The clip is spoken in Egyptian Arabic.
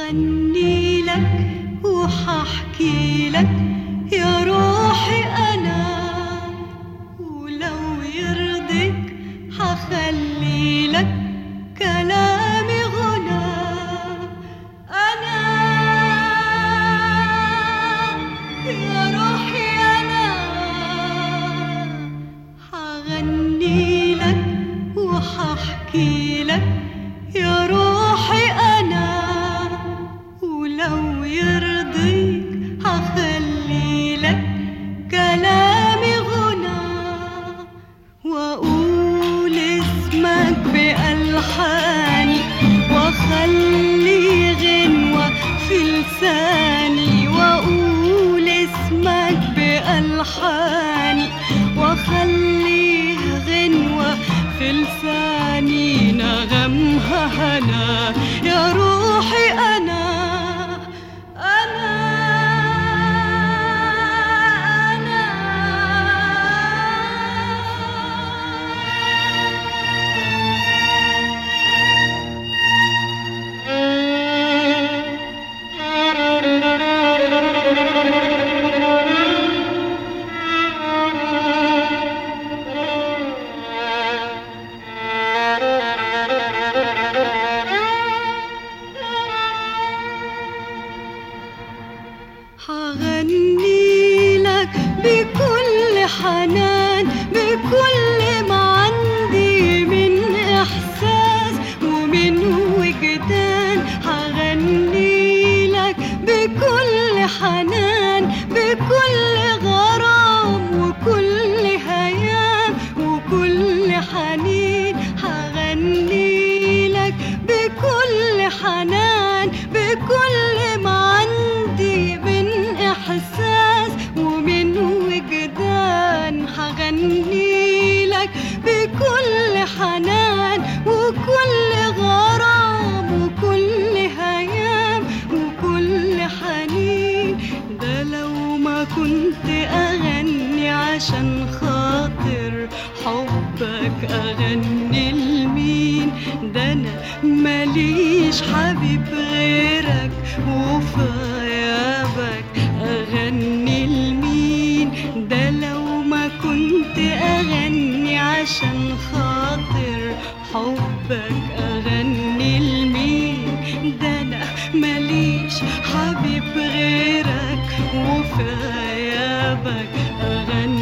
هغني لك وححكي لك يا روحي أنا ولو يرضيك حخلي لك كلامي غنى أنا يا روحي أنا حغني لك وححكي لك يا روحي أنا ولو يرضيك حخلي لك كلامي غنى وأقول اسمك بألحاني وأخلي غنوة في لساني وأقول اسمك بألحاني وأخليه غنوة في لساني نغمها هنا يا روحي أنا أنا حغني لك بكل حنان بكل ما عندي من إحساس ومن وجدان حغني لك بكل حنان بكل غرام وكل هيام وكل حنين حغني لك بكل حنان بكل ما عندي من إحساس ومن وجدان حغني لك بكل حنان وكل غرام وكل هيام وكل حنين ده لو ما كنت أغني عشان خاطر حبك أغني لمين ده أنا ماليش حبيب غيرك وفي غيابك أغني لمين ده لو ما كنت أغني عشان خاطر حبك أغني لمين ده أنا ماليش حبيب غيرك وفي غيابك أغني